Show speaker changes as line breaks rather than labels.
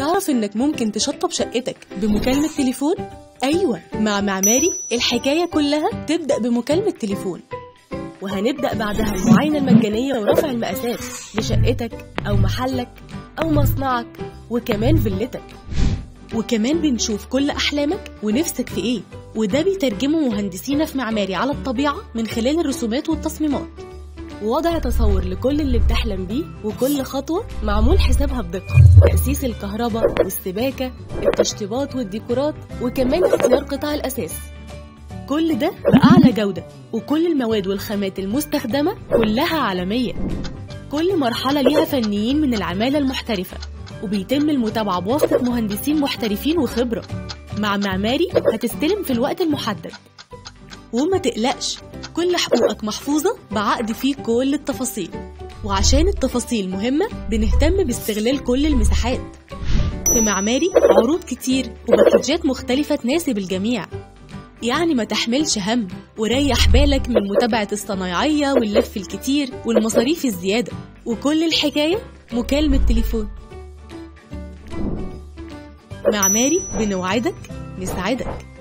تعرف إنك ممكن تشطب شقتك بمكالمة تليفون؟ أيوة مع معماري الحكاية كلها تبدأ بمكالمة تليفون وهنبدأ بعدها المعاينة المجانية ورفع المقاسات لشقتك أو محلك أو مصنعك وكمان فيلتك وكمان بنشوف كل أحلامك ونفسك في إيه وده بيترجمه مهندسينا في معماري على الطبيعة من خلال الرسومات والتصميمات ووضع تصور لكل اللي بتحلم بيه وكل خطوة معمول حسابها بدقة تأسيس الكهرباء والسباكة التشطيبات والديكورات وكمان اختيار قطع الأساس كل ده بأعلى جودة وكل المواد والخامات المستخدمة كلها عالمية كل مرحلة ليها فنيين من العمالة المحترفة وبيتم المتابعة بواسطة مهندسين محترفين وخبرة مع معماري هتستلم في الوقت المحدد وما تقلقش كل حقوقك محفوظة بعقد فيه كل التفاصيل وعشان التفاصيل مهمة بنهتم باستغلال كل المساحات في معماري عروض كتير وباكجات مختلفة تناسب الجميع يعني ما تحملش هم وريح بالك من متابعة الصنايعية واللف الكتير والمصاريف الزيادة وكل الحكاية مكالمة تليفون معماري بنوعدك نساعدك